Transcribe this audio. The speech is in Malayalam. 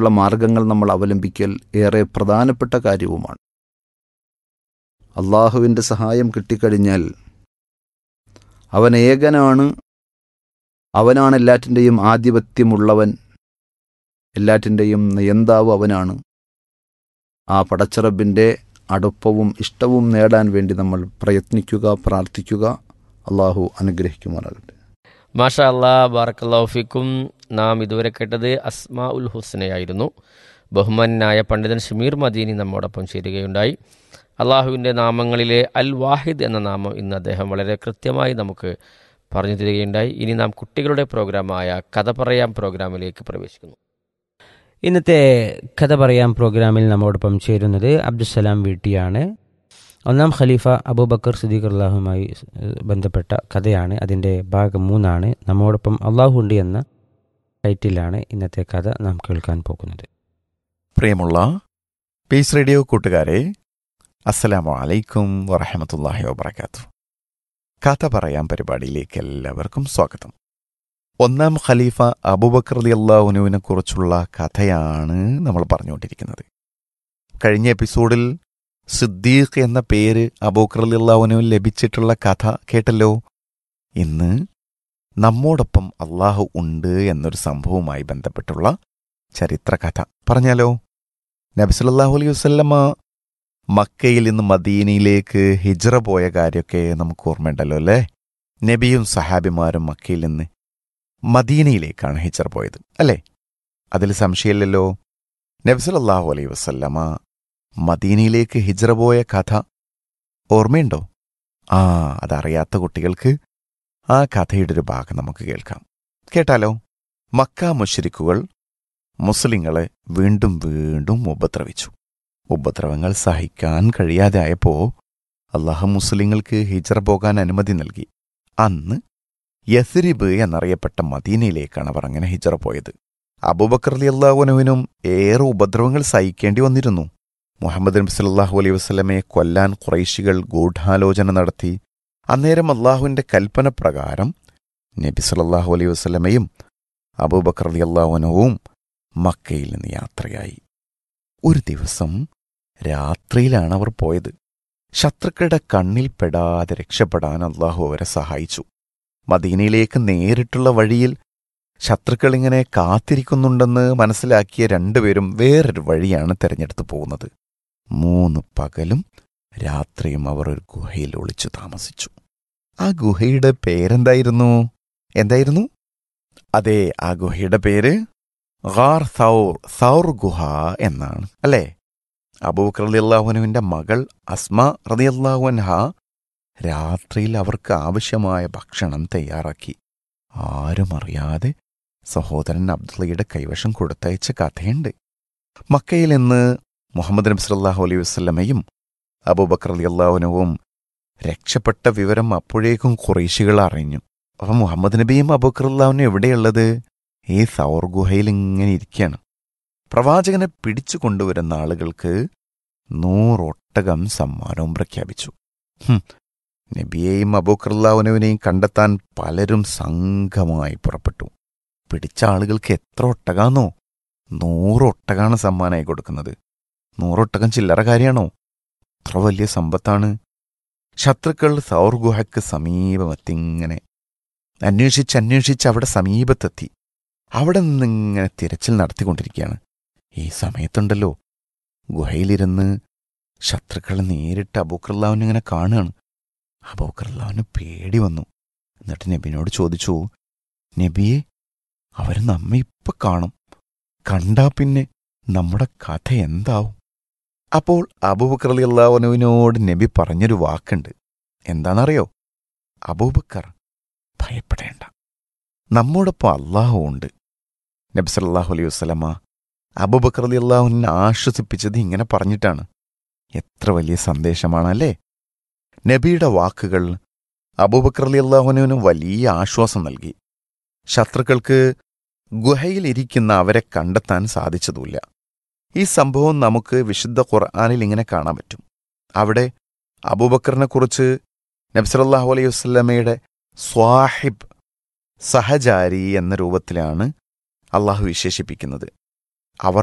അതിനുള്ള മാർഗങ്ങൾ നമ്മൾ അവലംബിക്കൽ ഏറെ പ്രധാനപ്പെട്ട കാര്യവുമാണ് അള്ളാഹുവിൻ്റെ സഹായം കിട്ടിക്കഴിഞ്ഞാൽ അവൻ ഏകനാണ് അവനാണ് എല്ലാറ്റിൻ്റെയും ആധിപത്യമുള്ളവൻ എല്ലാറ്റിൻ്റെയും നിയന്താവ് അവനാണ് ആ പടച്ചറബിൻ്റെ അടുപ്പവും ഇഷ്ടവും നേടാൻ വേണ്ടി നമ്മൾ പ്രയത്നിക്കുക പ്രാർത്ഥിക്കുക അള്ളാഹു അനുഗ്രഹിക്കുമാറാകട്ടെ മാഷാ അല്ലാ ബാറക്കല്ലാഫിക്കും നാം ഇതുവരെ കേട്ടത് അസ്മാ ഉൽ ഹുസ്നയായിരുന്നു ബഹുമാനായ പണ്ഡിതൻ ഷമീർ മദീനി നമ്മോടൊപ്പം ചേരുകയുണ്ടായി അള്ളാഹുവിൻ്റെ നാമങ്ങളിലെ അൽ വാഹിദ് എന്ന നാമം ഇന്ന് അദ്ദേഹം വളരെ കൃത്യമായി നമുക്ക് പറഞ്ഞു തരികയുണ്ടായി ഇനി നാം കുട്ടികളുടെ പ്രോഗ്രാമായ കഥ പറയാം പ്രോഗ്രാമിലേക്ക് പ്രവേശിക്കുന്നു ഇന്നത്തെ കഥ പറയാം പ്രോഗ്രാമിൽ നമ്മോടൊപ്പം ചേരുന്നത് അബ്ദുസലാം വീട്ടിയാണ് ഒന്നാം ഖലീഫ അബൂബക്കർ സിദ്ദീഖ് അള്ളാഹുമായി ബന്ധപ്പെട്ട കഥയാണ് അതിൻ്റെ ഭാഗം മൂന്നാണ് നമ്മോടൊപ്പം അള്ളാഹുണ്ട് എന്ന ടൈറ്റിലാണ് ഇന്നത്തെ കഥ നാം കേൾക്കാൻ പോകുന്നത് പ്രിയമുള്ള പീസ് റേഡിയോ കൂട്ടുകാരെ അസ്സലാമു അലൈക്കും വറഹമത്തല്ലാഹി വബർക്കാത്തു കഥ പറയാം പരിപാടിയിലേക്ക് എല്ലാവർക്കും സ്വാഗതം ഒന്നാം ഖലീഫ അബൂബക്കർ അലി അള്ളാഹുനുവിനെ കുറിച്ചുള്ള കഥയാണ് നമ്മൾ പറഞ്ഞുകൊണ്ടിരിക്കുന്നത് കഴിഞ്ഞ എപ്പിസോഡിൽ സിദ്ദീഖ് എന്ന പേര് അബൂബക്കർ അലി അള്ളാഹുനുവിന് ലഭിച്ചിട്ടുള്ള കഥ കേട്ടല്ലോ ഇന്ന് നമ്മോടൊപ്പം അള്ളാഹു ഉണ്ട് എന്നൊരു സംഭവവുമായി ബന്ധപ്പെട്ടുള്ള ചരിത്രകഥ പറഞ്ഞാലോ നബിസല്ലാഹു അലൈഹി വസ്ല്ലമ്മ മക്കയിൽ നിന്ന് മദീനയിലേക്ക് ഹിജ്റ പോയ കാര്യമൊക്കെ നമുക്ക് ഓർമ്മയുണ്ടല്ലോ അല്ലേ നബിയും സഹാബിമാരും മക്കയിൽ നിന്ന് മദീനയിലേക്കാണ് ഹിജ്റ പോയത് അല്ലേ അതിൽ സംശയമില്ലല്ലോ നബ്സലല്ലാഹു അലൈഹി വസല്ലമ മദീനയിലേക്ക് ഹിജ്റ പോയ കഥ ഓർമ്മയുണ്ടോ ആ അതറിയാത്ത കുട്ടികൾക്ക് ആ കഥയുടെ ഒരു ഭാഗം നമുക്ക് കേൾക്കാം കേട്ടാലോ മക്ക മുഷരിക്കുകൾ മുസ്ലിങ്ങളെ വീണ്ടും വീണ്ടും ഉപദ്രവിച്ചു ഉപദ്രവങ്ങൾ സഹിക്കാൻ കഴിയാതെ ആയപ്പോ അള്ളാഹു മുസ്ലിങ്ങൾക്ക് ഹിജറ പോകാൻ അനുമതി നൽകി അന്ന് യസ്രിബ് എന്നറിയപ്പെട്ട മദീനയിലേക്കാണ് അവർ അങ്ങനെ ഹിജറ പോയത് അബൂബക്കർ അലി അള്ളാഹുനുവിനും ഏറെ ഉപദ്രവങ്ങൾ സഹിക്കേണ്ടി വന്നിരുന്നു മുഹമ്മദ് നബി സല്ലാഹു അലൈഹി വസ്ലമയെ കൊല്ലാൻ കുറൈശികൾ ഗൂഢാലോചന നടത്തി അന്നേരം അള്ളാഹുവിന്റെ കൽപ്പന പ്രകാരം നബി സല്ലാഹു അലൈഹി വസ്ലമയും അബൂബക്കർ അലി അള്ളാഹുനുവും മക്കയിൽ നിന്ന് യാത്രയായി ഒരു ദിവസം രാത്രിയിലാണ് അവർ പോയത് ശത്രുക്കളുടെ കണ്ണിൽ പെടാതെ രക്ഷപ്പെടാൻ അള്ളാഹു അവരെ സഹായിച്ചു മദീനയിലേക്ക് നേരിട്ടുള്ള വഴിയിൽ ശത്രുക്കൾ ഇങ്ങനെ കാത്തിരിക്കുന്നുണ്ടെന്ന് മനസ്സിലാക്കിയ രണ്ടുപേരും വേറൊരു വഴിയാണ് തിരഞ്ഞെടുത്തു പോകുന്നത് മൂന്ന് പകലും രാത്രിയും അവർ ഒരു ഗുഹയിൽ ഒളിച്ചു താമസിച്ചു ആ ഗുഹയുടെ പേരെന്തായിരുന്നു എന്തായിരുന്നു അതെ ആ ഗുഹയുടെ പേര് ഗാർ സൗർ സൗർ ഗുഹ എന്നാണ് അല്ലേ അബൂബക്കർ റളിയല്ലാഹുനുവിന്റെ മകൾ അസ്മ റളിയല്ലാഹുൻഹ രാത്രിയിൽ അവർക്ക് ആവശ്യമായ ഭക്ഷണം തയ്യാറാക്കി ആരും അറിയാതെ സഹോദരൻ അബ്ദുള്ളയുടെ കൈവശം കൊടുത്തയച്ച കഥയുണ്ട് മക്കയിൽ നിന്ന് മുഹമ്മദ് നബി സല്ലല്ലാഹു അലൈഹി വസല്ലമയും അബൂബക്കർ റളിയല്ലാഹുനുവും രക്ഷപ്പെട്ട വിവരം അപ്പോഴേക്കും കുറേശികൾ അറിഞ്ഞു അപ്പം മുഹമ്മദ് നബിയും അബൂബക്കർ അള്ളാഹുനും എവിടെയുള്ളത് ഈ സൗർ ഗുഹയിൽ ഇങ്ങനെ ഇരിക്കുകയാണ് പ്രവാചകനെ പിടിച്ചു കൊണ്ടുവരുന്ന ആളുകൾക്ക് നൂറൊട്ടകം സമ്മാനവും പ്രഖ്യാപിച്ചു നബിയെയും അബൂക്കർലാവുനവിനെയും കണ്ടെത്താൻ പലരും സംഘമായി പുറപ്പെട്ടു പിടിച്ച ആളുകൾക്ക് എത്ര ഒട്ടകാന്നോ നൂറൊട്ടകാണ് സമ്മാനമായി കൊടുക്കുന്നത് നൂറൊട്ടകം ചില്ലറ കാര്യമാണോ അത്ര വലിയ സമ്പത്താണ് ശത്രുക്കൾ സൗർ ഗുഹയ്ക്ക് സമീപമെത്തിങ്ങനെ അന്വേഷിച്ച് അന്വേഷിച്ച് അവിടെ സമീപത്തെത്തി അവിടെ നിന്നിങ്ങനെ തിരച്ചിൽ നടത്തിക്കൊണ്ടിരിക്കുകയാണ് ഈ സമയത്തുണ്ടല്ലോ ഗുഹയിലിരുന്ന് ശത്രുക്കളെ നേരിട്ട് അബൂക്കർലാവിനിങ്ങനെ കാണുകയാണ് അബൂക്കർലാവിന് പേടി വന്നു എന്നിട്ട് നബിനോട് ചോദിച്ചു നബിയെ അവർ നമ്മെ ഇപ്പൊ കാണും കണ്ടാ പിന്നെ നമ്മുടെ കഥ എന്താവും അപ്പോൾ അബൂബക്കർ അലി അള്ളാഹുനുവിനോട് നബി പറഞ്ഞൊരു വാക്കുണ്ട് എന്താണെന്നറിയോ അബൂബക്കർ ഭയപ്പെടേണ്ട നമ്മോടൊപ്പം അള്ളാഹു ഉണ്ട് നബി സല്ലാഹു അലൈഹി വസ്ലമ അബൂബക്കർ അലി അള്ളാഹുവിനെ ആശ്വസിപ്പിച്ചത് ഇങ്ങനെ പറഞ്ഞിട്ടാണ് എത്ര വലിയ സന്ദേശമാണല്ലേ നബിയുടെ വാക്കുകൾ അബൂബക്കർ അലി അള്ളാഹുനുവിന് വലിയ ആശ്വാസം നൽകി ശത്രുക്കൾക്ക് ഗുഹയിലിരിക്കുന്ന അവരെ കണ്ടെത്താൻ സാധിച്ചതുമില്ല ഈ സംഭവം നമുക്ക് വിശുദ്ധ ഖുർആാനിൽ ഇങ്ങനെ കാണാൻ പറ്റും അവിടെ അബൂബക്കറിനെക്കുറിച്ച് നബ്സലല്ലാഹു അലൈഹി വസ്ലമയുടെ സ്വാഹിബ് സഹചാരി എന്ന രൂപത്തിലാണ് അള്ളാഹു വിശേഷിപ്പിക്കുന്നത് അവർ